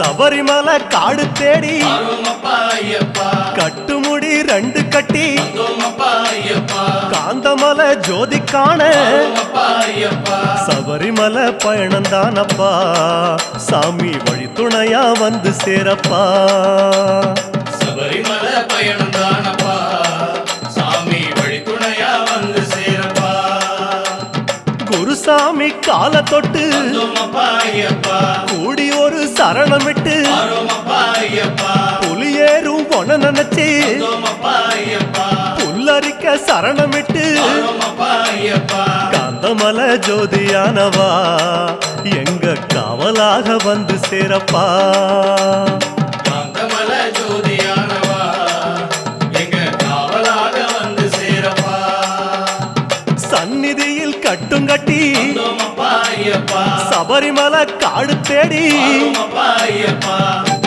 சபரிமலை காடு தேடி ஆரோமப்பா ஐயப்பா கட்டுமுடி ரெண்டு கட்டி வந்தோமப்பா ஐயப்பா காந்தமலை ஜோதி காண ஆரோமப்பா ஐயப்பா சபரிமலை பயணந்தானப்பா சாமி வழி துணையா வந்து சேரப்பா சபரிமலை பயணம் தானப்பா சாமி வழி துணையா வந்து சேரப்பா குருசாமி கால தொட்டு வந்தோமப்பா ஐயப்பா கூடி ஒரு சரணமிட்டு ஆரோமப்பா ஐயப்பா புலியேறும் பொண்ண நினைச்சு வந்தோமப்பா ஐயப்பா புல்லரிக்க சரணமிட்டு ஆரோமப்பா ஐயப்பா காந்தமலை ஜோதியானவா எங்க காவலாக வந்து சேரப்பா காந்தமல ஜோதியானவா எங்க காவலாக வந்து சேரப்பா சந்நிதியில் கட்டுங்கட்டி வந்தோமப்பா ஐயப்பா சபரிமலை காடு தேடி ஆரோமப்பா ஐயப்பா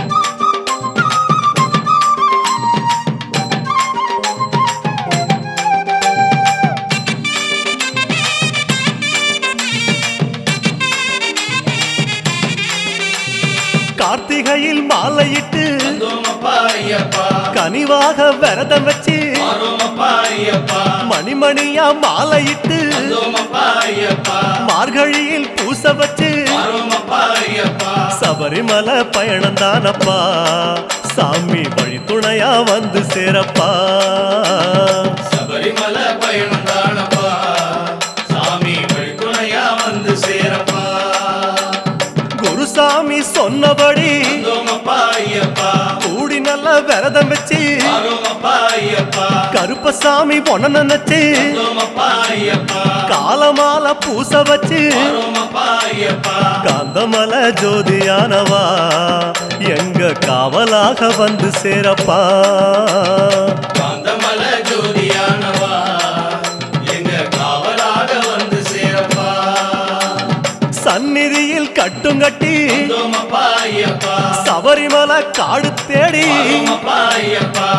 கார்த்திகையில் மாலையிட்டு வந்தோமப்பா ஐயப்பா கனிவாக விரதம் வச்சு ஆரோமப்பா ஐயப்பா மணிமணியா மாலையிட்டு வந்தோமப்பா ஐயப்பா மார்கழியில் பூச வச்சு ஆரோமப்பா ஐயப்பா சபரிமலை பயணந்தானப்பா சாமி வழி துணையா வந்து சேரப்பா சபரிமலை பயணம் தானப்பா சாமி வழி துணையா வந்து சேரப்பா குருசாமி சொன்னபடி வந்தோமப்பா ஐயப்பா கூடி நல்ல விரதம் வச்சு ஆரோமப்பா ஐயப்பா கருப்பசாமி பொண்ண நினைச்சு வந்தோமப்பா ஐயப்பா காலமால பூச வச்சு ஆரோமப்பா ஐயப்பா காந்தமலை ஜோதியானவா எங்க காவலாக வந்து சேரப்பா காந்தமல ஜோதியானவா எங்க காவலாக வந்து சேரப்பா சந்நிதியில் கட்டுங்கட்டி வந்தோமப்பா ஐயப்பா சபரிமலை காடு தேடி ஆரோமப்பா ஐயப்பா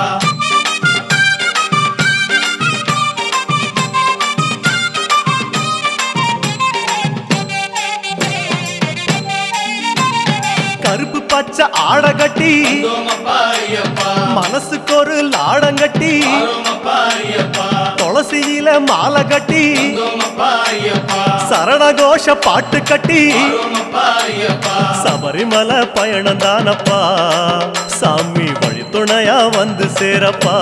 கருப்பு பச்சை ஆடை கட்டி வந்தோமப்பா ஐயப்பா மனசுக்கு ஒரு லாடங்கட்டி ஆரோமப்பா ஐயப்பா துளசியில மாலை கட்டி வந்தோமப்பா ஐயப்பா சரணகோஷ பாட்டு கட்டி ஆரோமப்பா ஐயப்பா சபரிமலை பயணம் தானப்பா சாமி வழி துணையா வந்து சேரப்பா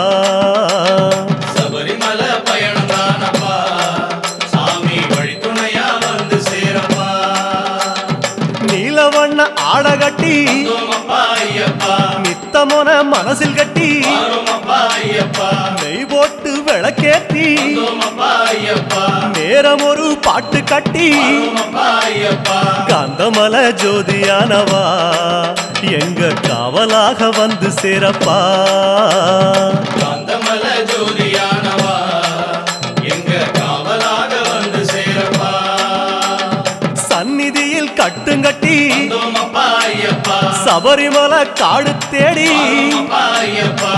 சபரிமலை பயணம் தானப்பா சாமி வழி துணையா வந்து சேரப்பா நீலவண்ண ஆடை கட்டி வந்தோமப்பா ஐயப்பா நித்தமொன மனசில் கட்டி ஆரோமப்பா ஐயப்பா நெய் போட்டு விளக்கேத்தி வந்தோமப்பா ஐயப்பா நேரம் ஒரு பாட்டு கட்டி ஆரோமப்பா ஐயப்பா காந்தமலை ஜோதியானவா எங்க காவலாக வந்து சேரப்பா காந்தமல ஜோதியானவா எங்க காவலாக வந்து சேரப்பா சந்நிதியில் கட்டுங்கட்டி வந்தோமப்பா ஐயப்பா சபரிமலை காடு தேடி ஆரோமப்பா ஐயப்பா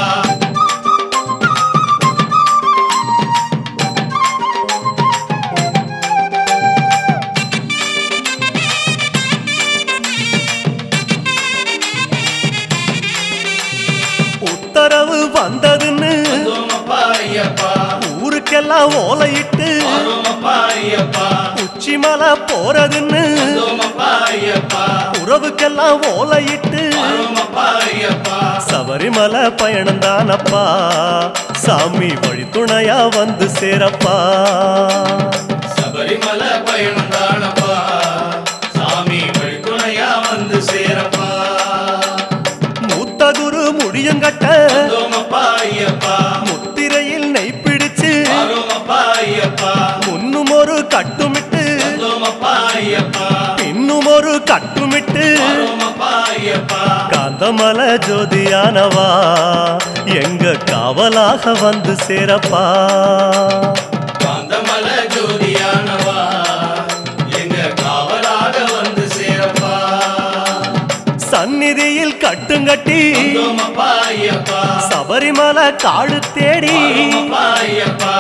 உத்தரவு வந்ததுன்னு வந்தோமப்பா ஐயப்பா ஊருக்கெல்லாம் ஓலையிட்டு ஆரோமப்பா ஐயப்பா உச்சிமலை போறதுன்னு வந்தோமப்பா ஐயப்பா உறவுக்கெல்லாம் ஓலையிட்டு ஆரோமப்பா ஐயப்பா சபரிமலை பயணம் தானப்பா சாமி வழி துணையா வந்து சேரப்பா சபரிமலை பயணம் தானப்பா சாமி வழி துணையா வந்து சேரப்பா மூத்த குரு முடியங்கட்ட வந்தோமப்பா ஐயப்பா முத்திரையில் நெய் பிடிச்சு ஆரோமப்பா ஐயப்பா முன்னும் ஒரு கட்டுமிட்டு வந்தோமப்பா ஐயப்பா பின்னும் ஒரு கட்டுமிட்டு ஆரோமப்பா ஐயப்பா காந்தமலை ஜோதியானவா எங்க காவலாக வந்து சேரப்பா காந்தமல ஜோதியானவா எங்க காவலாக வந்து சேரப்பா சந்நிதியில் கட்டுங்கட்டி வந்தோமப்பா ஐயப்பா சபரிமலை காடு தேடி ஆரோமப்பா ஐயப்பா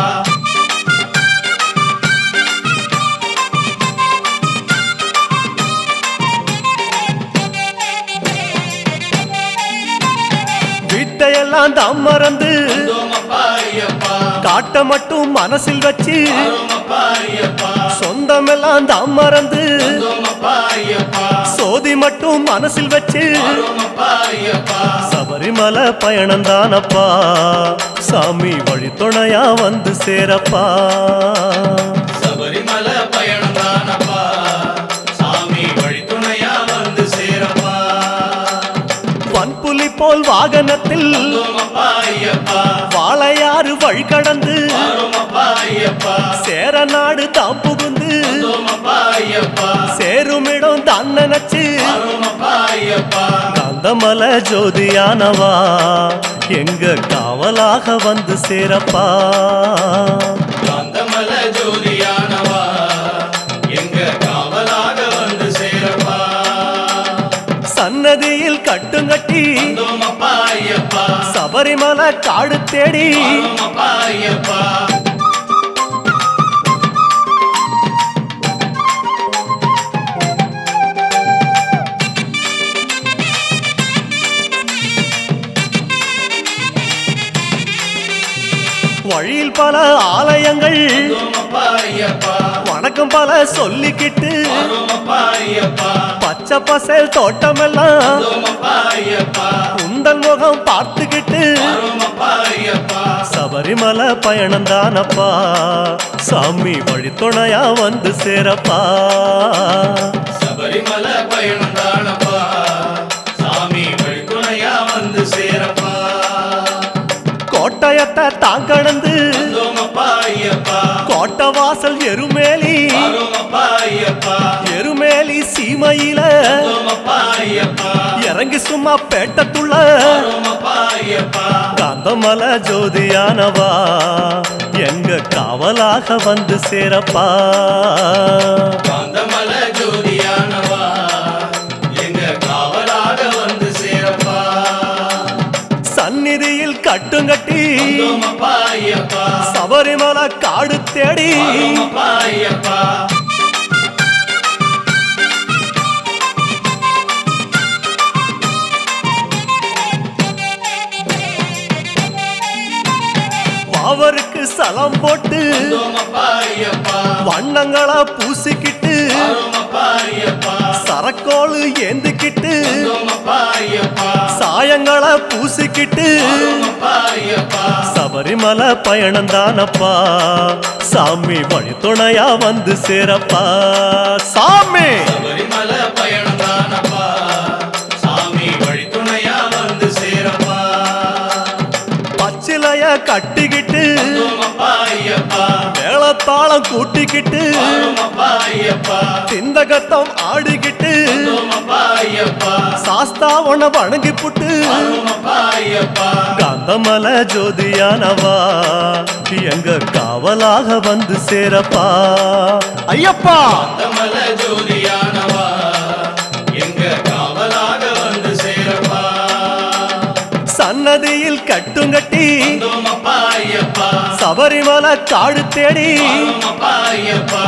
சொந்தமெல்லாம் தம் மறந்து வந்தோமப்பா ஐயப்பா காட்ட மட்டும் மனசில் வச்சு வரோமப்பா ஐயப்பா சொந்தமெல்லாம் தம் மறந்து வந்தோமப்பா ஐயப்பா சோதி மட்டும் மனசில் வச்சு வரோமப்பா ஐயப்பா சபரிமலை பயணம் தானப்பா சாமி வழித்துணையா வந்து சேரப்பா சபரிமலை பயணம் தானப்பா சாமி வழித்துணையா வந்து சேரப்பா வன்புலி போல் வாகனத்தில் வந்தோமப்பா ஐயப்பா வாழையாறு வழி கடந்து வரோமப்பா ஐயப்பா சேர நாடு தாம் புகுந்து வந்தோமப்பா ஐயப்பா சேருமிடம் தான் நினைச்சு வரோமப்பா ஐயப்பா கந்தமல ஜோதியானவா எங்க காவலாக வந்து சேரப்பா காந்தமல ஜோதியானவா எங்க காவலாக வந்து சேரப்பா சன்னதியில் கட்டுங்கட்டி வந்தோமப்பா ஐயப்பா சபரிமலை காடு தேடி வரோமப்பா ஐயப்பா வழியில் பல ஆலயங்கள் வந்தோமப்பா ஐயப்பா வணக்கம் பல சொல்லிக்கிட்டு வரோமப்பா ஐயப்பா பச்சை பசேல் தோட்டமெல்லாம் வந்தோமப்பா ஐயப்பா உந்தல் முகம் பார்த்துக்கிட்டு வரோமப்பா ஐயப்பா சபரிமலை பயணம் தானப்பா சாமி வழித்துணையா வந்து சேரப்பா சபரிமலை பயணம் தானப்பா சாமி வழித்துணையா வந்து சேரப்பா கோட்டயத்தை தான் கடந்து வந்தோமப்பா ஐயப்பா கோட்டை வாசல் எருமேலி வரோமப்பா ஐயப்பா எருமேலி சீமையில வந்தோமப்பா ஐயப்பா இறங்கி சும்மா பேட்டத்துள்ள வரோமப்பா ஐயப்பா காந்தமல ஜோதியானவா எங்க காவலாக வந்து சேரப்பா காந்தமல ஜோதியானவா எங்க காவலாக வந்து சேரப்பா சந்நிதியில் கட்டுங்கட்டி வந்தோமப்பா ஐயப்பா சபரிமலை காடு தேடி வரோமப்பா ஐயப்பா அவருக்கு சலம் போட்டு வந்தோமப்பா ஐயப்பா வண்ணங்களா பூசிக்கிட்டு வரோமப்பா ஐயப்பா சரக்கோளு ஏந்திக்கிட்டு வந்தோமப்பா ஐயப்பா சாயங்களா பூசிக்கிட்டு வரோமப்பா ஐயப்பா சபரிமலை பயணம் தானப்பா சாமி வழித்துணையா வந்து சேரப்பா சாமி சபரிமலை பயணம் தானப்பா சாமி வழித்துணையா வந்து சேரப்பா பச்சிலைய கட்டிக்கிட்டு வந்தோமப்பா ஐயப்பா மேளத்தாளம் கூட்டிக்கிட்டு வரோமப்பா ஐயப்பா திந்தகத்தம் ஆடிக்கிட்டு வந்தோமப்பா ஐயப்பா சாஸ்தாவன வணங்கி புட்டு வரோமப்பா ஐயப்பா காந்தமல ஜோதியானவா எங்க காவலாக வந்து சேரப்பா ஐயப்பா காந்தமல ஜோதியானவா எங்க காவலாக வந்து சேரப்பா சன்னதியில் கட்டுங்கட்டி வந்தோமப்பா ஐயப்பா சபரிமலை காடு தேடி வரோமப்பா ஐயப்பா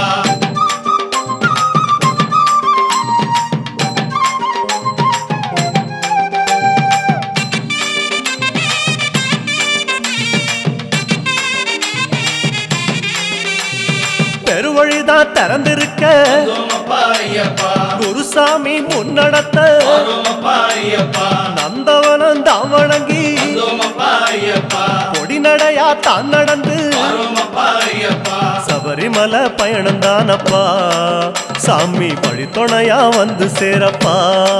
பெருவழிதான் திறந்திருக்க வந்தோமப்பா ஐயப்பா குருசாமி முன்னடத்த வரோமப்பா ஐயப்பா நந்தவனம் தான் வணங்கி வந்தோமப்பா ஐயப்பா பொடி நடையா தான் நடந்து வரோமப்பா ஐயப்பா சபரிமலை பயணம் தானப்பா சாமி வழித்துணையா வந்து சேரப்பா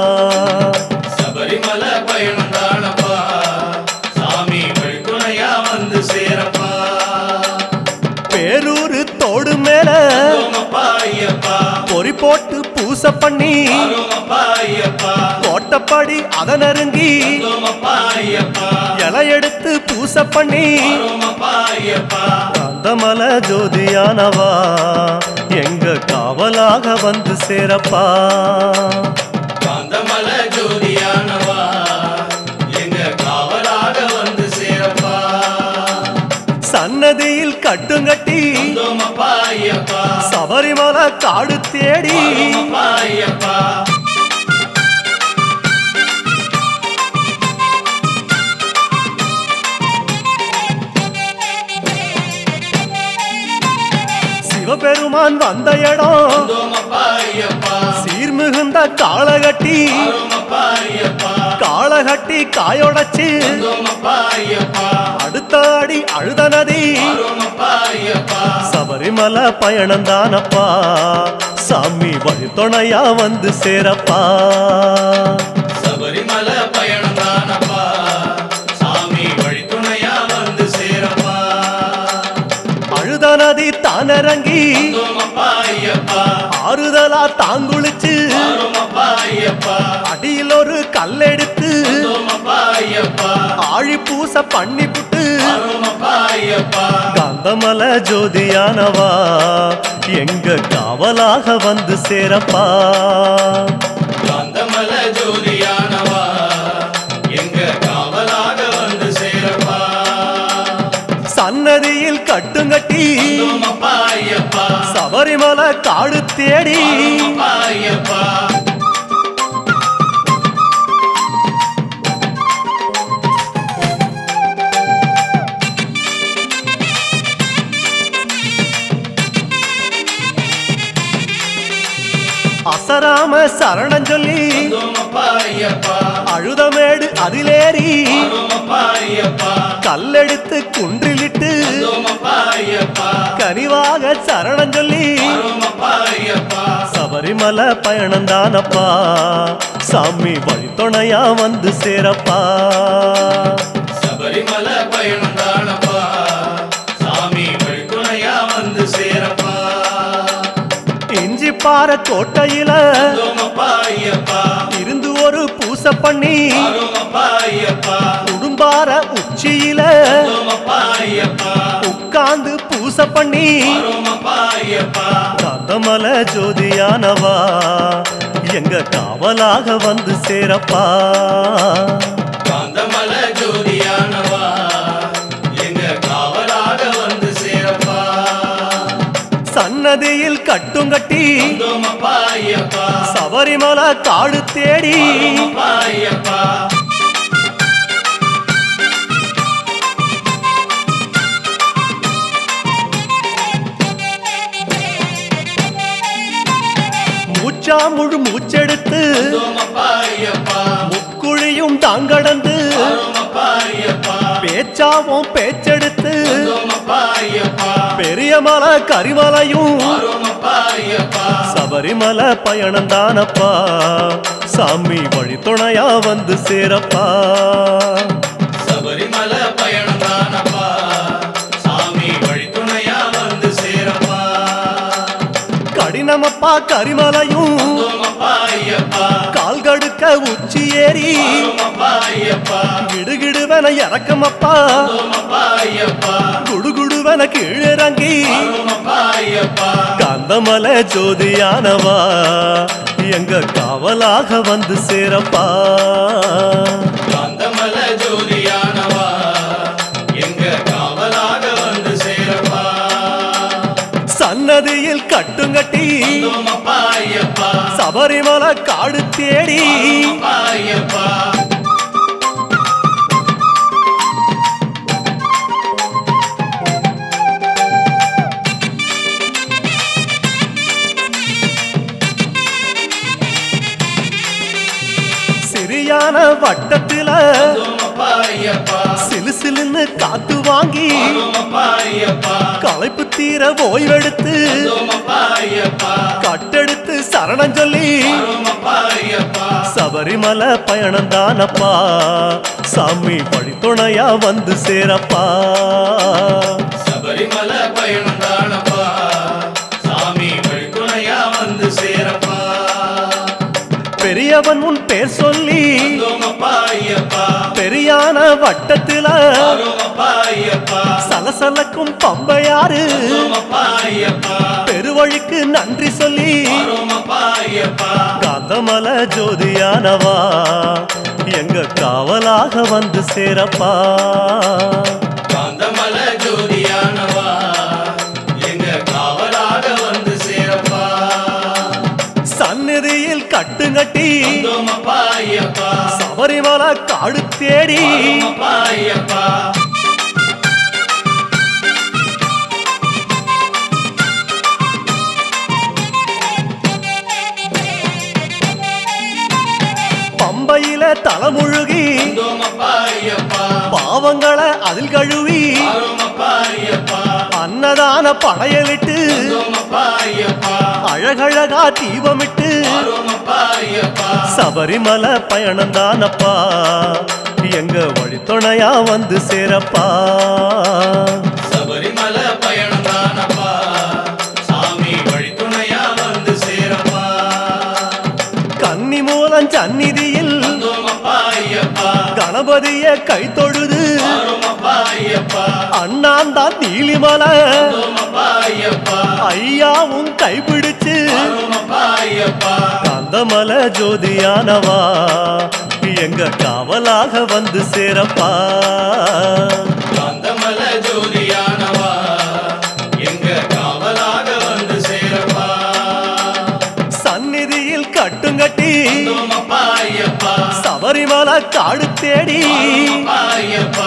சபரிமலை பயணம் தானப்பா சாமி வழித்துணையா வந்து சேரப்பா பேரூரு தோடு மேல வந்தோமப்பா ஐயப்பா பொறி போட்டு பூச பண்ணி வரோமப்பா ஐயப்பா கோட்டப்படி அத நெருங்கி வந்தோமப்பா ஐயப்பா இலை எடுத்து பூச பண்ணி வரோமப்பா ஐயப்பா காந்தமல ஜோதியானவா எங்க காவலாக வந்து சேரப்பா காந்தமல ஜோதியானவா எங்க காவலாக வந்து சேரப்பா சன்னதியில் கட்டுங்கட்டி வந்தோமப்பா ஐயப்பா சபரிமலை காடு தேடி வரோமப்பா ஐயப்பா கண்ணன் வந்த இடம் வந்தோமப்பா ஐயப்பா சீர்மிகுந்த காளகட்டி வரோமப்பா ஐயப்பா காளகட்டி காயொடச்சு வந்தோமப்பா ஐயப்பா அடுத்த அடி அழுத நதி வரோமப்பா ஐயப்பா சபரிமலை பயணந்தானப்பா சாமி வழித்துணையா வந்து சேரப்பா சபரிமலை பயணம் தானப்பா சாமி வழித்துணையா வந்து சேரப்பா அழுத நதி தானிறங்கி வந்தோமப்பா ஐயப்பா ஆறுதலா தாங்குளிச்சு வரோமப்பா ஐயப்பா அடியில் ஒரு கல்லெடுத்து வந்தோமப்பா ஐயப்பா ஆழி பூச பண்ணி புட்டு வரோமப்பா ஐயப்பா காந்தமல ஜோதியானவா எங்க காவலாக வந்து சேரப்பா காந்தமல ஜோதியானவா எங்க காவலாக வந்து சேரப்பா சன்னதியில் கட்டுங்கட்டி வந்தோமப்பா ஐயப்பா சபரிமலை காடு தேடி வரோமப்பா ஐயப்பா அசராம சரணம் சொல்லி வந்தோமப்பா ஐயப்பா அழுதமேடு அதிலேறி வரோமப்பா ஐயப்பா கல்லெடுத்து குன்றிலிட்டு வந்தோமப்பா ஐயப்பா கனிவாக சரணம் சொல்லி வரோமப்பா ஐயப்பா சபரிமலை பயணந்தானப்பா சாமி வழித்துணையா வந்து சேரப்பா சபரிமலை பயணம் தானப்பா சாமி வழித்துணையா வந்து சேரப்பா இஞ்சி பாற கோட்டையில வந்தோமப்பா ஐயப்பா இருந்து ஒரு பூசை பண்ணி வரோமப்பா ஐயப்பா குடும்பார உச்சியில வந்தோமப்பா ஐயப்பா உட்கார்ந்து பூசை பண்ணி வரோமப்பா ஐயப்பா காந்தமல ஜோதியானவா எங்க காவலாக வந்து சேரப்பா காந்தமல ஜோதியானவா எங்க காவலாக வந்து சேரப்பா சன்னதியில் கட்டுங்கட்டி வந்தோமப்பா ஐயப்பா சபரிமலை காடு தேடி வரோமப்பா ஐயப்பா மூச்சா முழு மூச்செடுத்து வந்தோமப்பா ஐயப்பா முக்குழியும் தாங்கடந்து வரோமப்பா ஐயப்பா பேச்சாவும் பேச்செடுத்து வந்தோமப்பா ஐயப்பா பெரிய மலை கரிமலையும் வரோமப்பா ஐயப்பா சபரிமலை பயணந்தானப்பா சாமி வழித்துணையா வந்து சேரப்பா சபரிமலை பயணம் தானப்பா சாமி வழித்துணையா வந்து சேரப்பா கடினமப்பா கரிமலையும் வந்தோமப்பா ஐயப்பா கால்கடுக்க உச்சி ஏறி வரோமப்பா ஐயப்பா கிடுகிடுவன இறக்கமப்பா வந்தோமப்பா ஐயப்பா குடுகுடுவன கீழிறங்கி வரோமப்பா ஐயப்பா காந்தமல ஜோதியானவா எங்க காவலாக வந்து சேரப்பா காந்தமல ஜோதியானவா எங்க காவலாக வந்து சேரப்பா சன்னதியில் கட்டுங்கட்டி வந்தோமப்பா ஐயப்பா சபரிமலை காடு தேடி வரோமப்பா ஐயப்பா சிறியான வட்டத்தில வந்தோமப்பா ஐயப்பா சிலு சிலுன்னு காத்து வாங்கி வரோமப்பா ஐயப்பா களைப்பு தீர ஓய்வெடுத்து வந்தோமப்பா ஐயப்பா கட்டெடுத்து சரணம் சொல்லி வரோமப்பா ஐயப்பா சபரிமலை பயணந்தானப்பா சாமி வழித்துணையா வந்து சேரப்பா சபரிமலை பயணம் தானப்பா சாமி வழித்துணையா வந்து சேரப்பா பெரியவன் உன் பேர் சொல்லி வந்தோமப்பா ஐயப்பா பெரியான வட்டத்தில வரோமப்பா ஐயப்பா சலசலக்கும் பம்பையாறு வந்தோமப்பா ஐயப்பா பெருவழிக்கு நன்றி சொல்லி வரோமப்பா ஐயப்பா காந்தமல ஜோதியானவா எங்க காவலாக வந்து சேரப்பா காந்தமல ஜோதியானவா எங்க காவலாக வந்து சேரப்பா சந்நிதியில் கட்டுங்கட்டி வந்தோமப்பா ஐயப்பா சபரிமலை காடு தேடி வரோமப்பா ஐயப்பா பம்பையில தலைமுழுகி வந்தோமப்பா ஐயப்பா பாவங்களை அதில் கழுவி ஆரோமப்பா ஐயப்பா அன்னதான படையலிட்டு வந்தோமப்பா ஐயப்பா அழகழகா தீபமிட்டு ஆரோமப்பா ஐயப்பா சபரிமலை பயணம் தானப்பா எங்க வழித்துணையா வந்து சேரப்பா சபரிமலை பயணம் தானப்பா சாமி வழித்துணையா வந்து சேரப்பா கன்னி மூலம் சந்நிதியில் வந்தோமப்பா ஐயப்பா கணபதிய கை தொழுது ஆரோமப்பா ஐயப்பா அண்ணாந்தான் நீலிமலை வந்தோமப்பா ஐயப்பா ஐயாவும் கைப்பிடிச்சு ஆரோமப்பா ஐயப்பா கந்தமல ஜோதியானவா எங்க காவலாக வந்து சேரப்பா காந்தமல ஜோதியானவா எங்க காவலாக வந்து சேரப்பா சந்நிதியில் கட்டுங்கட்டி வந்தோமப்பா ஐயப்பா சபரிமலை காடு தேடி ஆரோமப்பா ஐயப்பா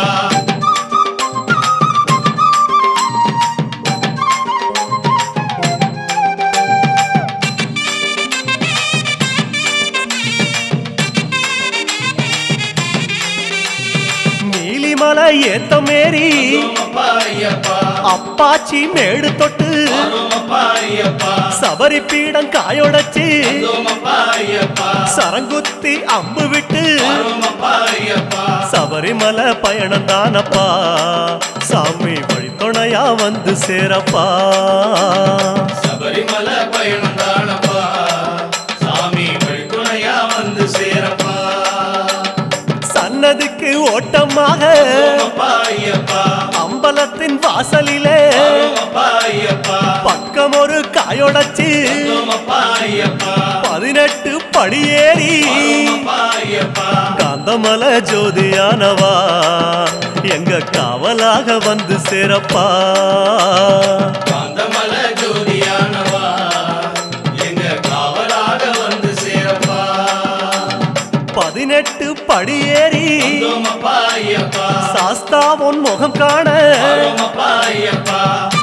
நீலிமலை ஏத்த மேரி வந்தோமப்பா ஐயப்பா அப்பாச்சி மேடு தொட்டு ஆரோமப்பா ஐயப்பா சபரி பீடம் காயொடச்சு வந்தோமப்பா ஐயப்பா சரங்குத்தி அம்பு விட்டு ஆரோமப்பா ஐயப்பா சபரிமலை பயணம் தானப்பா சாமி வழித்துணையா வந்து சேரப்பா சபரிமலை பயணம் தானப்பா சாமி வழித்துணையா வந்து சேரப்பா சன்னதிக்கு ஓட்டமாக ஆரோமப்பா ஐயப்பா அம்பலத்தின் வாசலிலே ஆரோமப்பா ஐயப்பா பக்கம் ஒரு காயொடச்சு வந்தோமப்பா ஐயப்பா பதினெட்டு படியேறி ஆரோமப்பா ஐயப்பா காந்தமல ஜோதியானவா எங்க காவலாக வந்து சேரப்பா காந்தமல ஜோதியானவா எங்க காவலாக வந்து சேரப்பா பதினெட்டு படியேறி வந்தோமப்பா ஐயப்பா சாஸ்தா உன் முகம் காண ஆரோமப்பா ஐயப்பா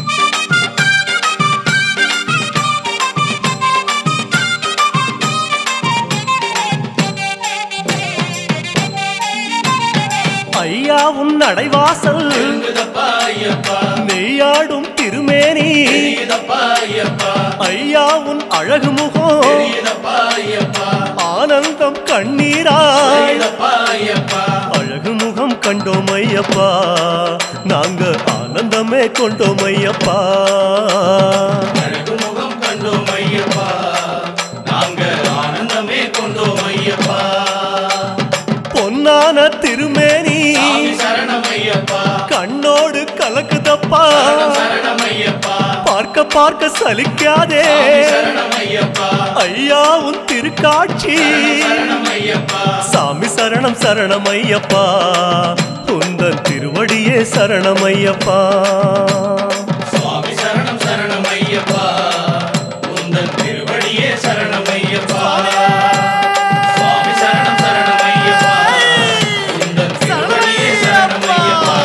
ஐயா உன் நடைவாசல் எழுங்குதப்பா ஐயப்பா நெய்யாடும் திருமேனி தெரியுதப்பா ஐயப்பா ஐயா உன் அழகு முகம் தெரியுதப்பா ஐயப்பா ஆனந்தம் கண்ணீராய் தெரியுதப்பா ஐயப்பா அழகு முகம் கண்டோம் ஐயப்பா நாங்க ஆனந்தமே கொண்டோம் ஐயப்பா அழகு முகம் கண்டோம் ஐயப்பா நாங்க ஆனந்தமே கொண்டோம் ஐயப்பா பொன்னான திருமேனி சாமி சரணம் ஐயப்பா கண்ணோடு கலக்குதப்பா சரணம் சரணம் ஐயப்பா பார்க்க பார்க்க சலிக்காதே சாமி சரணம் ஐயப்பா ஐயா உன் திருக்காட்சி சரணம் ஐயப்பா சாமி சரணம் சரணம் ஐயப்பா உந்தன் திருவடியே சரணம் ஐயப்பா சுவாமி சரணம் சரணம் ஐயப்பா உந்தன் திருவடியே சரணம் ஐயப்பா சுவாமி சரணம் சரணம் ஐயப்பா உந்தன் திருவடியே சரணம் ஐயப்பா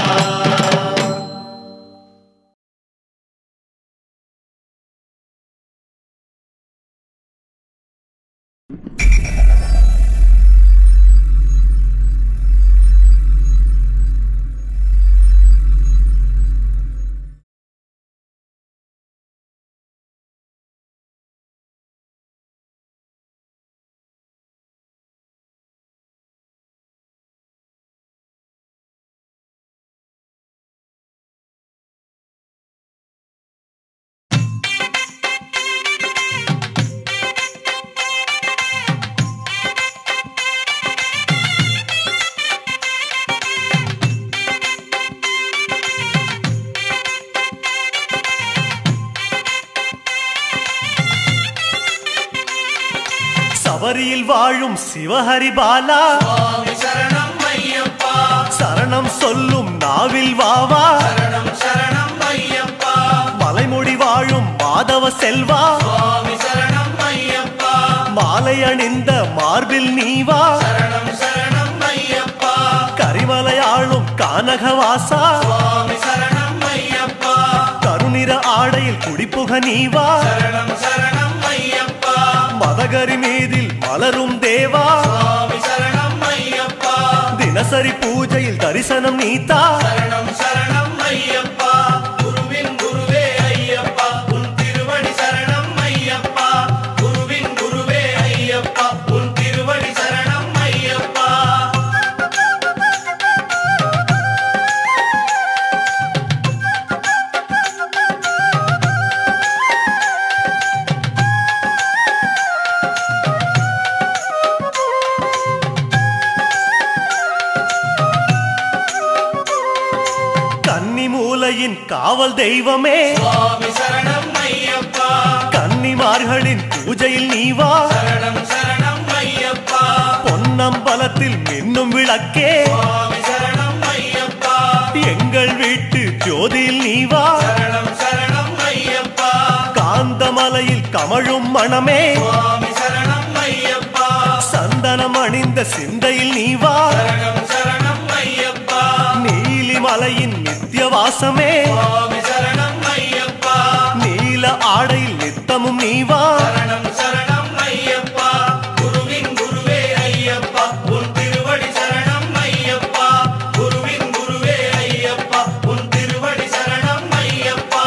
சபரியில் வாழும் சிவஹரி பாலா சுவாமி சரணம் ஐயப்பா சரணம் சொல்லும் நாவில் வாவா சரணம் சரணம் ஐயப்பா மலைமுடி வாழும் மாதவ செல்வா சுவாமி சரணம் ஐயப்பா மாலை அணிந்த மார்பில் நீவா சரணம் சரணம் ஐயப்பா கரிமலையாளும் கானகவாசா சுவாமி சரணம் ஐயப்பா கருநிற ஆடையில் குடிப்புக நீவா சரணம் சரணம் ஐயப்பா மதகரி மீதில் மலரும் தேவா சுவாமி சரணம் தினசரி பூஜையில் தரிசனம் நீத்தா சரணம் சரணம் ஐயப்பா குருவின் குருவே ஐயப்பா உன் திருவடி சரணம் ஐயப்பா குருவின் குருவே ஐயப்பா உன் திருவடி சரணம் ஐயப்பா கன்னி மூலையின் காவல் தெய்வமே சுவாமி சரணம் ஐயப்பா கன்னிமார்களின் பூஜையில் நீவா சரணம் சரணம் ஐயப்பா பொன்னம்பலத்தில் மின்னும் விளக்கே சுவாமி சரணம் ஐயப்பா எங்கள் வீட்டு ஜோதியில் நீவா சரணம் சரணம் ஐயப்பா காந்தமலையில் கமழும் மணமே சுவாமி சரணம் ஐயப்பா சந்தனம் அணிந்த சிந்தையில் நீவா சரணம் சரணம் ஐயப்பா நீலிமலையின் நித்திய வாசமே சுவாமி சரணம் ஐயப்பா நீல ஆடையில் நித்தமும் நீவா சரணம் சரணம் ஐயப்பா குருவின் குருவே ஐயப்பா உன் திருவடி சரணம் ஐயப்பா குருவின் குருவே ஐயப்பா உன் திருவடி சரணம் ஐயப்பா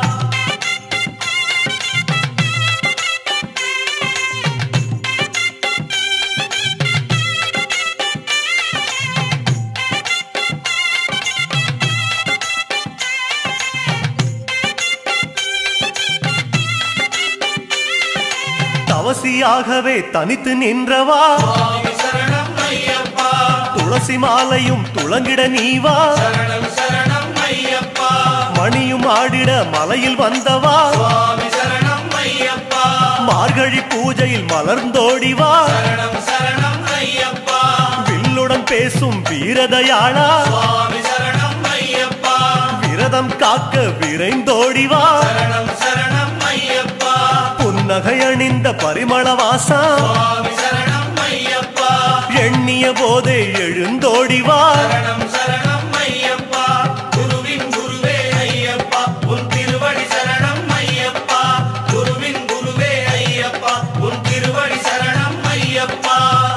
தவசியாகவே தனித்து நின்றவா சுவாமி சரணம் ஐயப்பா துளசி மாலையும் துளங்கிட நீவா சரணம் சரணம் ஐயப்பா மணியும் ஆடிட மலையில் வந்தவா சுவாமி சரணம் ஐயப்பா மார்கழி பூஜையில் மலர்ந்தோடிவா சரணம் சரணம் ஐயப்பா வில்லுடன் பேசும் வீரதயாளா சுவாமி சரணம் ஐயப்பா விரதம் காக்க விரைந்தோடிவா சரணம் சரணம் ஐயப்பா புன்னகை அணிந்த பரிமளவாசா சுவாமி சரணம் ஐயப்பா எண்ணிய போதே எழுந்தோடிவா சரணம் சரணம் ஐயப்பா குருவின் குருவே ஐயப்பா உன் திருவடி சரணம் ஐயப்பா குருவின் குருவே ஐயப்பா உன் திருவடி சரணம் ஐயப்பா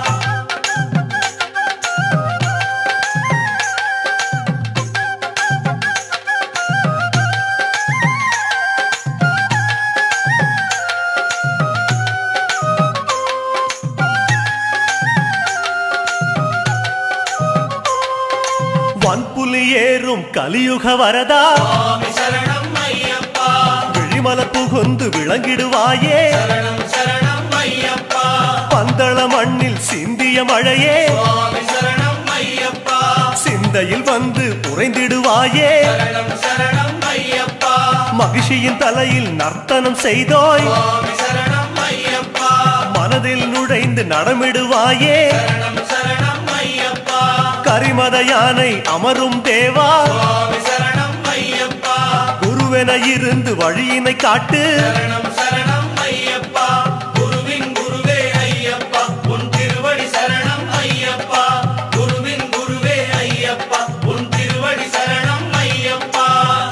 வன்புலி ஏறும் கலியுக வரதா சுவாமி சரணம் ஐயப்பா விழிமல புகுந்து விளங்கிடுவாயே சரணம் சரணம் ஐயப்பா பந்தள மண்ணில் சிந்திய மழையே சுவாமி சரணம் ஐயப்பா சிந்தையில் வந்து உறைந்திடுவாயே சரணம் சரணம் ஐயப்பா மகிழ்ச்சியின் தலையில் நர்த்தனம் செய்தோய் சுவாமி சரணம் ஐயப்பா மனதில் நுழைந்து நடமிடுவாயே சரணம் சரணம் ஐயப்பா கரிமத யானை அமரும் தேவா சுவாமி சரணம் ஐயப்பா குருவென இருந்து வழியினை காட்டு சரணம் சரணம் ஐயப்பா குருவின் குருவே ஐயப்பா உன் திருவடி சரணம் ஐயப்பா குருவின் குருவே ஐயப்பா உன் திருவடி சரணம் ஐயப்பா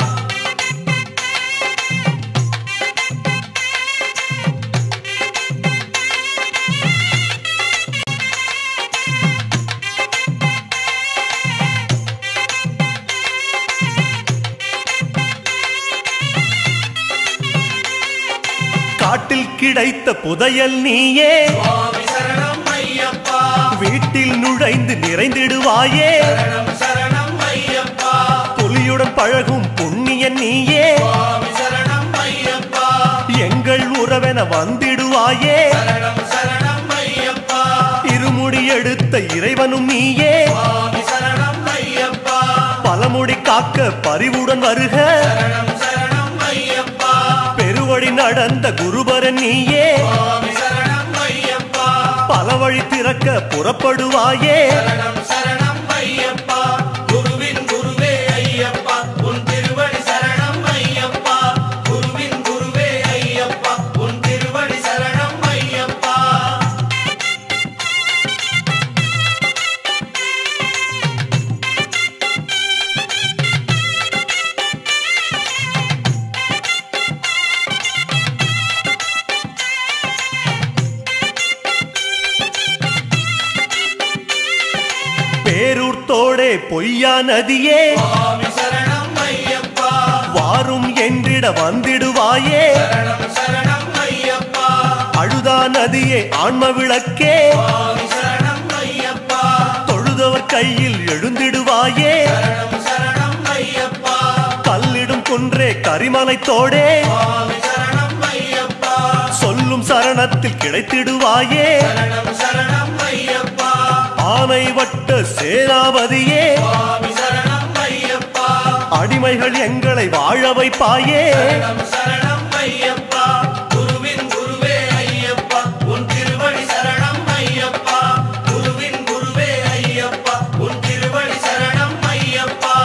காட்டில் கிடைத்த புதையல் நீயே சுவாமி சரணம் ஐயப்பா வீட்டில் நுழைந்து நிறைந்திடுவாயே சரணம் சரணம் ஐயப்பா புலியுடன் பழகும் புண்ணியன் நீயே சுவாமி சரணம் ஐயப்பா எங்கள் உறவென வந்திடுவாயே சரணம் சரணம் ஐயப்பா இருமுடி எடுத்த இறைவனும் நீயே சுவாமி சரணம் ஐயப்பா பலமுடி காக்க பரிவுடன் வருக சரணம் சரணம் ஐயப்பா பெருவழி நடந்த குருபரன் நீயே சுவாமி சரணம் ஐயப்பா பல வழி திறக்க புறப்படுவாயே சரணம் சரணம் ஐயப்பா குருவின் குருவே ஐயப்பா உன் திருவடி சரணம் ஐயப்பா குருவின் குருவே ஐயப்பா உன் திருவடி சரணம் ஐயப்பா குணத்தோடே பொய்யா நதியே சுவாமி சரணம் ஐயப்பா வாரும் என்றிட வந்திடுவாயே சரணம் சரணம் ஐயப்பா அழுதா நதியே ஆன்ம விளக்கே சுவாமி சரணம் ஐயப்பா தொழுதவர் கையில் எழுந்திடுவாயே சரணம் சரணம் ஐயப்பா கல்லிடும் குன்றே கரிமலை தோடே சுவாமி சரணம் ஐயப்பா சொல்லும் சரணத்தில் கிடைத்திடுவாயே சரணம் சரணம் ஐயப்பா ஆனை வட்ட சேனாபதியே சுவாமி சரணம் ஐயப்பா அடிமைகள் எங்களை வாழ வைப்பாயே சரணம் சரணம் ஐயப்பா குருவின் குருவே ஐயப்பா உன் திருவடி சரணம் ஐயப்பா குருவின் குருவே ஐயப்பா உன் திருவடி சரணம் ஐயப்பா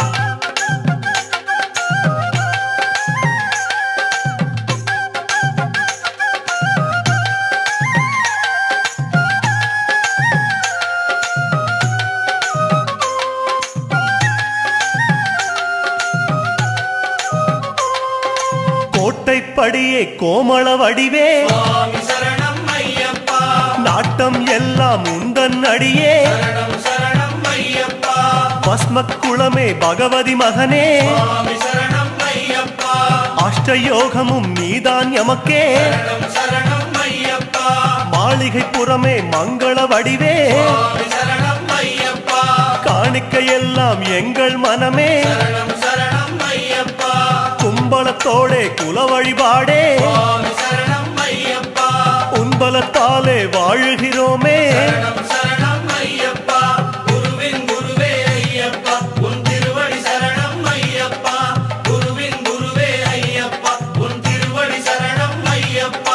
கோட்டைப்படியே கோமள வடிவே சுவாமி சரணம் ஐயப்பா நாட்டம் எல்லாம் உந்தன் அடியே சரணம் சரணம் ஐயப்பா பஸ்ம குளமே பகவதி மகனே சுவாமி சரணம் ஐயப்பா அஷ்டயோகமும் நீதான் எமக்கே சரணம் சரணம் ஐயப்பா மாளிகை புறமே மங்கள வடிவே சுவாமி சரணம் ஐயப்பா காணிக்கை எல்லாம் எங்கள் மனமே சரணம் சரணம் ஐயப்பா கும்பலத்தோடே குல வழிபாடே சுவாமி சரணம் ஐயப்பா உன்பலத்தாலே வாழுகிறோமே சரணம் சரணம் ஐயப்பா குருவின் குருவே ஐயப்பா உன் திருவடி சரணம் ஐயப்பா குருவின் குருவே ஐயப்பா உன் திருவடி சரணம் ஐயப்பா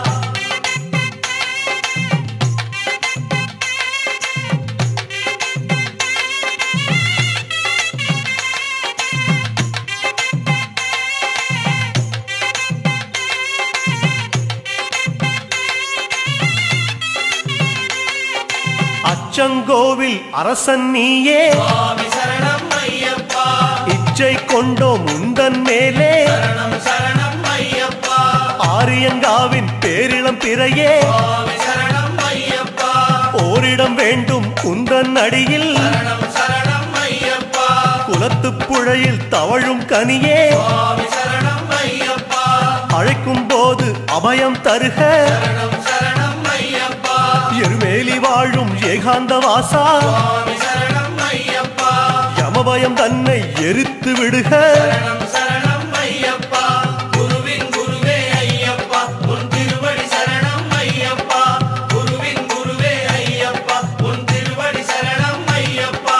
அச்சங்கோவில் அரசன் நீயே சுவாமி சரணம் ஐயப்பா இச்சை கொண்டோம் உந்தன் மேலே சரணம் சரணம் ஐயப்பா ஆரியங்காவின் பேரிளம் பிறையே சுவாமி சரணம் ஐயப்பா ஓரிடம் வேண்டும் உந்தன் அடியில் சரணம் சரணம் ஐயப்பா குலத்துப் புழையில் தவழும் கனியே சுவாமி சரணம் ஐயப்பா அழைக்கும் போது அபயம் தருக சரணம் சரணம் ஐயப்பா எருமேலி வாழும் ஏகாந்த வாசா சுவாமி சரணம் ஐயப்பா யமபயம் தன்னை எரித்து விடுக சரணம் சரணம் ஐயப்பா குருவின் குருவே ஐயப்பா உன் திருவடி சரணம் ஐயப்பா குருவின் குருவே ஐயப்பா உன் திருவடி சரணம் ஐயப்பா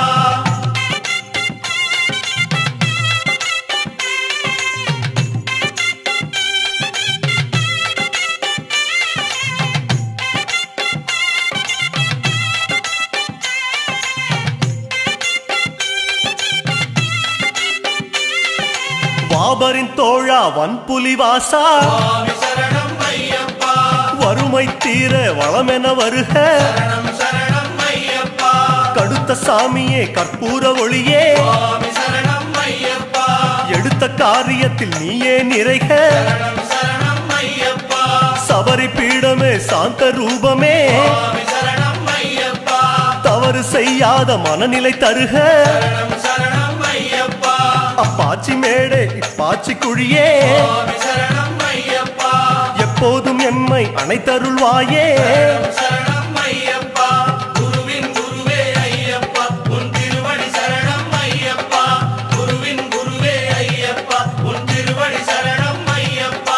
வாபரின் தோழா வன்புலி வாசா சுவாமி சரணம் ஐயப்பா வறுமை தீர வளமென வருக சரணம் சரணம் ஐயப்பா கடுத்த சாமியே கற்பூர ஒளியே சுவாமி சரணம் ஐயப்பா எடுத்த காரியத்தில் நீயே நிறைக சரணம் சரணம் ஐயப்பா சபரி பீடமே சாந்த ரூபமே சுவாமி சரணம் ஐயப்பா தவறு செய்யாத மனநிலை தருக சரணம் சரணம் ஐயப்பா அப்பாச்சி மேடே இப்பாச்சி குழியே சுவாமி சரணம் ஐயப்பா எப்போதும் எம்மை அணைத்தருள்வாயே சரணம் சரணம் ஐயப்பா குருவின் குருவே ஐயப்பா உன் திருவடி சரணம் ஐயப்பா குருவின் குருவே ஐயப்பா உன் திருவடி சரணம் ஐயப்பா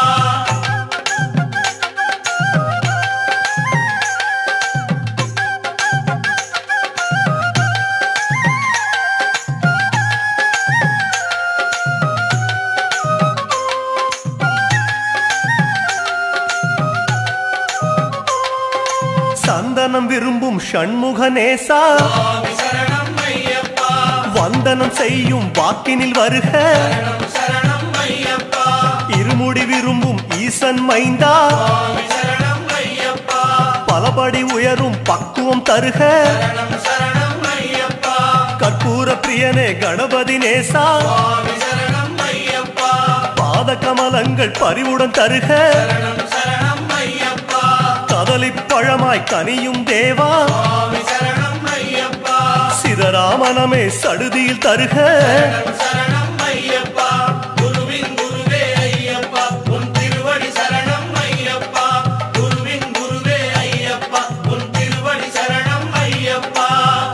சந்தனம் விரும்பும் ஷண்முக நேசா சுவாமி சரணம் ஐயப்பா வந்தனம் செய்யும் வாக்கினில் வருக சரணம் சரணம் ஐயப்பா இருமுடி விரும்பும் ஈசன் மைந்தா சுவாமி சரணம் ஐயப்பா பலபடி உயரும் பக்குவம் தருக சரணம் சரணம் ஐயப்பா கற்பூர பிரியனே கணபதி நேசா சுவாமி சரணம் ஐயப்பா பாத கமலங்கள் பரிவுடன் தருக சரணம் சரணம் ஐயப்பா கதலிப் பழமாய் கனியும் தேவா சுவாமி சரணம் ஐயப்பா சிதறாம மனமே சடுதியில் தருக சரணம் சரணம் ஐயப்பா குருவின் குருவே ஐயப்பா உன் திருவடி சரணம் ஐயப்பா குருவின் குருவே ஐயப்பா உன் திருவடி சரணம் ஐயப்பா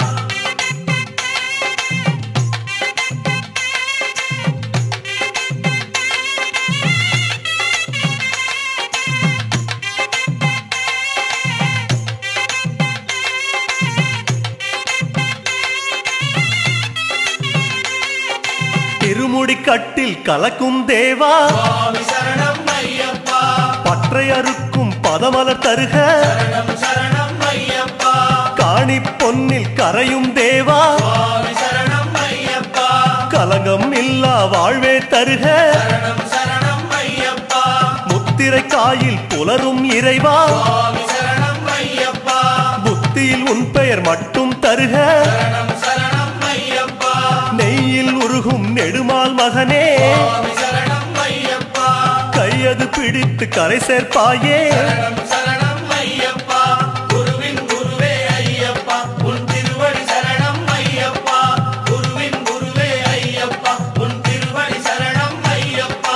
திருமுடி கட்டில் கலக்கும் தேவா சுவாமி சரணம் ஐயப்பா பற்றை அறுக்கும் பதமலர் தருக சரணம் சரணம் ஐயப்பா காணி பொன்னில் கரையும் தேவா சுவாமி சரணம் ஐயப்பா கலங்கம் இல்லா வாழ்வே தருக சரணம் சரணம் ஐயப்பா முத்திரை காயில் புலரும் இறைவா சுவாமி சரணம் ஐயப்பா புத்தியில் உன் பெயர் மட்டும் தருக சரணம் சரணம் ஐயப்பா நெய்யில் உருகும் நெடுமால் மகனே சுவாமி சரணம் ஐயப்பா கையது பிடித்து கரை சேர்ப்பாயே சரணம் சரணம் ஐயப்பா குருவின் குருவே ஐயப்பா உன் திருவடி சரணம் ஐயப்பா குருவின் குருவே ஐயப்பா உன் திருவடி சரணம் ஐயப்பா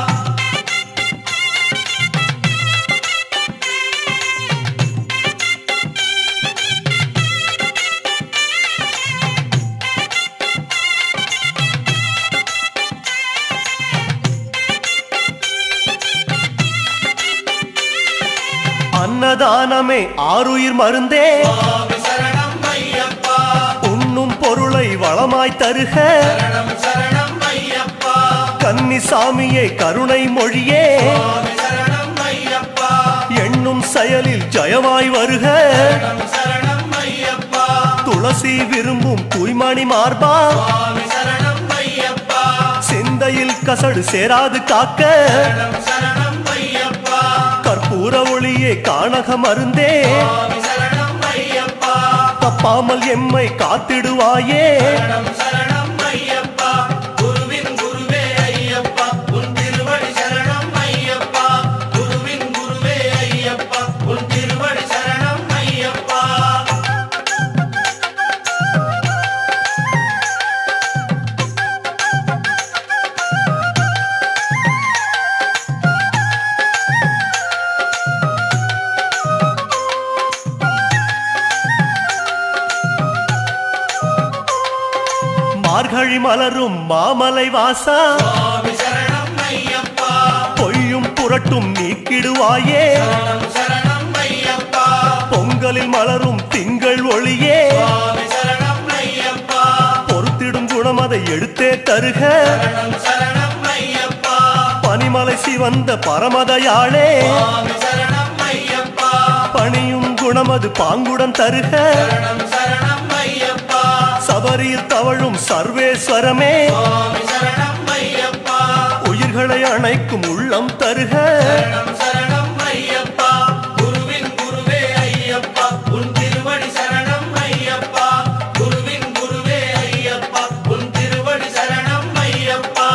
அன்னதானமே ஆருயிர் மருந்தே சுவாமி சரணம் ஐயப்பா உண்ணும் பொருளை வளமாய் தருக சரணம் சரணம் ஐயப்பா கன்னி சாமியே கருணை மொழியே சுவாமி சரணம் ஐயப்பா எண்ணும் செயலில் ஜெயமாய் வருக சரணம் சரணம் ஐயப்பா துளசி விரும்பும் தூய்மணி மார்பா சுவாமி சரணம் ஐயப்பா சிந்தையில் கசடு சேராது காக்க சரணம் சரணம் ஐயப்பா கற்பூர ஒளியே காணக மருந்தே சுவாமி சரணம் ஐயப்பா தப்பாமல் எம்மை காத்திடுவாயே சரணம் சரணம் ஐயப்பா குருவின் குருவே ஐயப்பா உன் திருவடி சரணம் ஐயப்பா குருவின் குருவே ஐயப்பா உன் திருவடி சரணம் ஐயப்பா மார்கழி மலரும் மாமலை வாசா சுவாமி சரணம் ஐயப்பா பொய்யும் புரட்டும் நீக்கிடுவாயே சரணம் சரணம் ஐயப்பா பொங்கலில் மலரும் திங்கள் ஒளியே சுவாமி சரணம் ஐயப்பா பொறுத்திடும் குணம் அதை எடுத்தே தருக சரணம் சரணம் ஐயப்பா பனிமலை சிவந்த பரமதையாளே சுவாமி சரணம் ஐயப்பா பணியும் குணமது பாங்குடன் தருக சரணம் சரணம் ஐயப்பா சபரியில் தவழும் சர்வேஸ்வரமே சுவாமி சரணம் ஐயப்பா உயிர்களை அணைக்கும் உள்ளம் தருக சரணம் சரணம் ஐயப்பா குருவின் குருவே ஐயப்பா உன் திருவடி சரணம் ஐயப்பா குருவின் குருவே ஐயப்பா உன் திருவடி சரணம் ஐயப்பா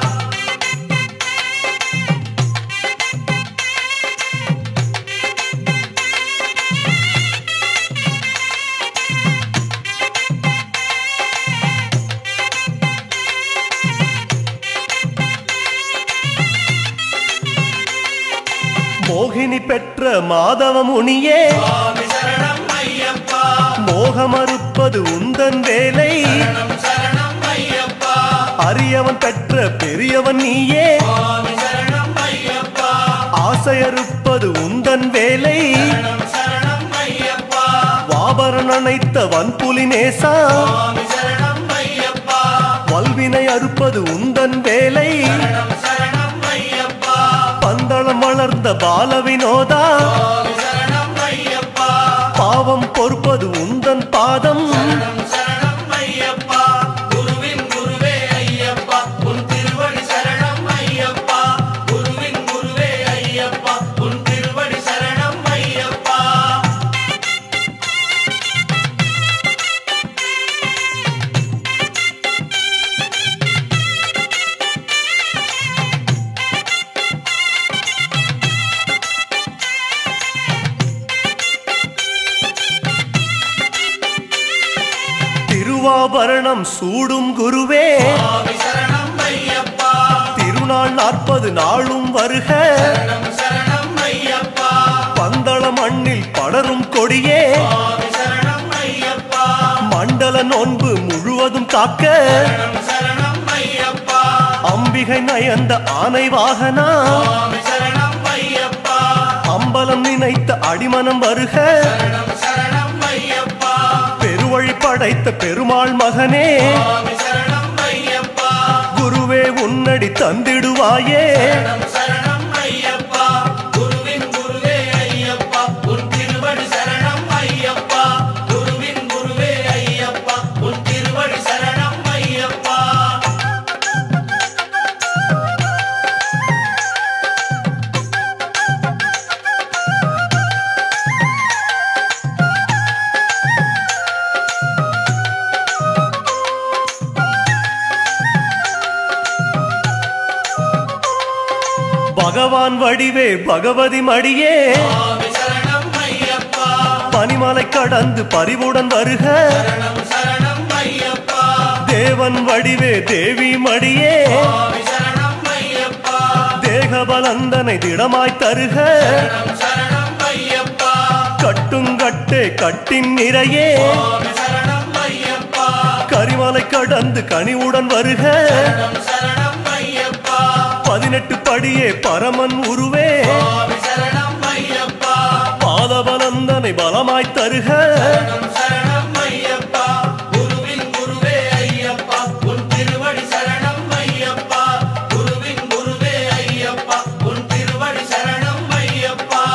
மோகினி பெற்ற மாதவ முனியே சுவாமி சரணம் ஐயப்பா மோகமறுப்பது உந்தன் வேலை சரணம் சரணம் ஐயப்பா அரியவன் பெற்ற பெரியவன் நீயே சுவாமி சரணம் ஐயப்பா ஆசையறுப்பது உந்தன் வேலை சரணம் சரணம் ஐயப்பா வாபரன் அணைத்த வன்புலி நேசா சுவாமி சரணம் ஐயப்பா வல்வினை அறுப்பது உந்தன் வேலை சரணம் சரணம் ஐயப்பா பந்தளம் வளர்ந்த பால வினோதா சுவாமி சரணம் ஐயப்பா பாவம் பொறுப்பது உந்தன் பாதம் சரணம் சரணம் ஐயப்பா குருவின் குருவே ஐயப்பா உன் திருவடி சரணம் ஐயப்பா குருவின் குருவே ஐயப்பா உன் திருவடி சரணம் ஐயப்பா திருவாபரணம் சூடும் குருவே சுவாமி சரணம் ஐயப்பா திருநாள் நாற்பது நாளும் வருக சரணம் சரணம் ஐயப்பா பந்தள மண்ணில் படரும் கொடியே சுவாமி சரணம் ஐயப்பா மண்டல நோன்பு முழுவதும் காக்க சரணம் சரணம் ஐயப்பா அம்பிகை நயந்த ஆனை வாகனா சுவாமி சரணம் ஐயப்பா அம்பலம் நினைத்த அடிமனம் வருக சரணம் சரணம் ஐயப்பா பெருவழி படைத்த பெருமாள் மகனே சுவாமி சரணம் ஐயப்பா குருவே உன்னடி தந்திடுவாயே சரணம் சரணம் ஐயப்பா குருவின் குருவே ஐயப்பா உன் திருவடி சரணம் ஐயப்பா குருவின் குருவே ஐயப்பா உன் திருவடி சரணம் ஐயப்பா பகவான் வடிவே பகவதி மடியே சுவாமி சரணம் ஐயப்பா பனிமலை கடந்து பரிவுடன் வருக சரணம் சரணம் ஐயப்பா தேவன் வடிவே தேவி மடியே சுவாமி சரணம் ஐயப்பா தேகபலந்தனை திடமாய் தருக சரணம் சரணம் ஐயப்பா கட்டுங்கட்டே கட்டின் நிறையே சுவாமி சரணம் ஐயப்பா கரிமலை கடந்து கனிவுடன் வருக சரணம் சரணம் ஐயப்பா பதினெட்டு படியே பரமன் உருவே சுவாமி சரணம் ஐயப்பா பாதபலந்தனை பலமாய் தருக சரணம் சரணம் ஐயப்பா குருவின் குருவே ஐயப்பா உன் திருவடி சரணம் ஐயப்பா குருவின் குருவே ஐயப்பா உன் திருவடி சரணம் ஐயப்பா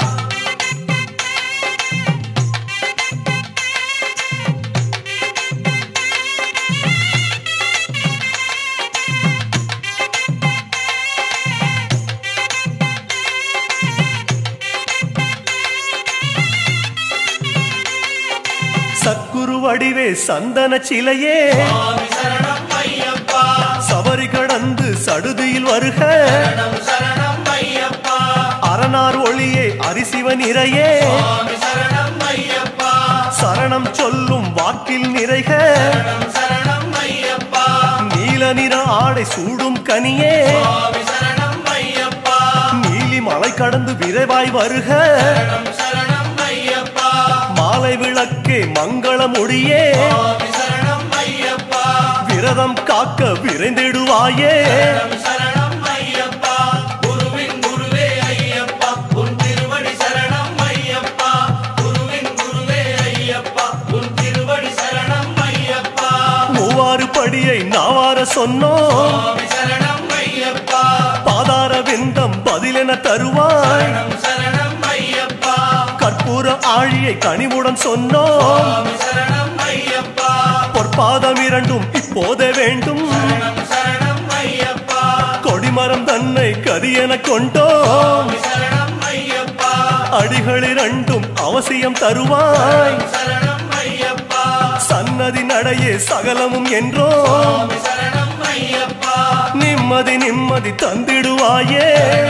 சத்குரு வடிவே சந்தன சிலையே சுவாமி சரணம் ஐயப்பா சபரி கடந்து சடுதியில் வருக சரணம் சரணம் ஐயப்பா அரணார் ஒளியே அரிசிவன் இறையே சுவாமி சரணம் ஐயப்பா சரணம் சொல்லும் வாக்கில் நிறைக சரணம் சரணம் ஐயப்பா நீல நிற ஆடை சூடும் கனியே சுவாமி சரணம் ஐயப்பா நீலி மலை கடந்து விரைவாய் வருக சரணம் சரணம் ஐயப்பா மாலை விளக்கே மங்கள முடியே சுவாமி சரணம் ஐயப்பா விரதம் காக்க விரைந்திடுவாயே சரணம் சரணம் ஐயப்பா குருவின் குருவே ஐயப்பா உன் திருவடி சரணம் ஐயப்பா குருவின் குருவே ஐயப்பா உன் திருவடி சரணம் ஐயப்பா மூவாறு படியை நாவார சொன்னோம் சுவாமி சரணம் ஐயப்பா பாதார விந்தம் பதிலென தருவாய் சரணம் சரணம் ஐயப்பா கற்பூர ஆழியை கனிவுடன் சொன்னோம் சுவாமி சரணம் ஐயப்பா பொற்பாதம் இரண்டும் இப்போதே வேண்டும் சரணம் சரணம் ஐயப்பா கொடிமரம் தன்னை கரியென கொண்டோம் சுவாமி சரணம் ஐயப்பா அடிகள் இரண்டும் அவசியம் தருவாய் சரணம் ஐயப்பா சன்னதி நடையே சகலமும் என்றோம் சுவாமி சரணம் ஐயப்பா நிம்மதி நிம்மதி தந்திடுவாயே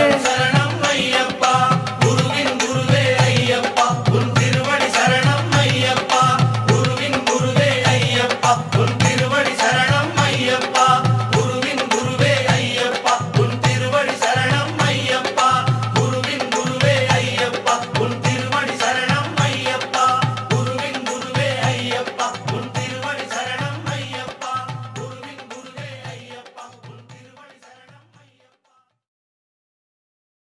சரணம் ஐயப்பா குருவின் குருவே ஐயப்பா உன் திருவடி சரணம் ஐயப்பா குருவின் குருவே ஐயப்பா உன் திருவடி சரணம் ஐயப்பா குருவின் குருவே ஐயப்பா உன் திருவடி சரணம் ஐயப்பா குருவின் குருவே ஐயப்பா உன் திருவடி சரணம் ஐயப்பா குருவின் குருவே ஐயப்பா உன்